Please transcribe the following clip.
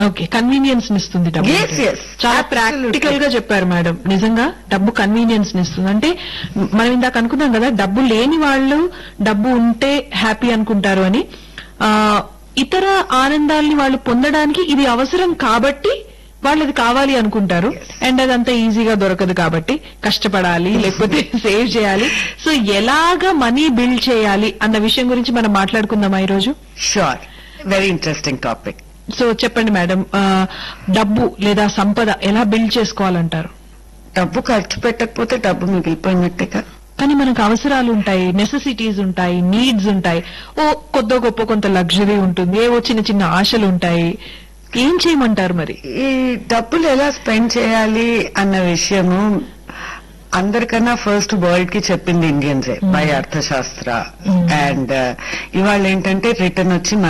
Okay convenience ఇస్తుంది డబ్బు Yes, అంటే. yes. చాలా Absolutely. ప్రాక్టికల్ గా చెప్పారు మేడం నిజంగా డబ్బు కన్వీనియన్స్ ఇస్తుంది అంటే మనం ఇందాక అనుకున్నాం కదా డబ్బు లేని వాళ్ళు డబ్బు ఉంటే హ్యాపీ అనుకుంటారు అని ఆ ఇతర ఆనందాల్ని వాళ్ళు పొందడానికి ఇది అవసరం కాబట్టి వాళ్ళు అది కావాలి అనుకుంటారు అండ్ అదంతా ఈజీగా దొరకదు కాబట్టి కష్టపడాలి లేకపోతే సేవ్ చేయాలి సో ఎలాగా మనీ బిల్డ్ చేయాలి అన్న విషయం గురించి మనం మాట్లాడుకుందామా ఈ రోజు sure very interesting topic so చెప్పండి మేడం ఆ, డబ్బు లేదా సంపద ఎలా బిల్డ్ చేసుకోవాలంటారు డబ్బు ఖర్చు పెట్టకపోతే డబ్బు మిగిలిపోయినట్టేగా కానీ మనకు అవసరాలు ఉంటాయి నెసెసిటీస్ ఉంటాయి నీడ్స్ ఉంటాయి ఓ కొద్దో గొప్ప కొంత లగ్జరీ ఉంటుంది ఏవో చిన్న చిన్న ఆశలు ఉంటాయి ఏం చేయమంటారు మరి ఈ డబ్బులు ఎలా స్పెండ్ చేయాలి అన్న విషయము అందరికన్నా ఫస్ట్ వరల్డ్ కి చెప్పింది ఇండియన్సే బై అర్థశాస్త్ర అండ్ ఇవాళ ఏంటంటే రిటర్న్ వచ్చి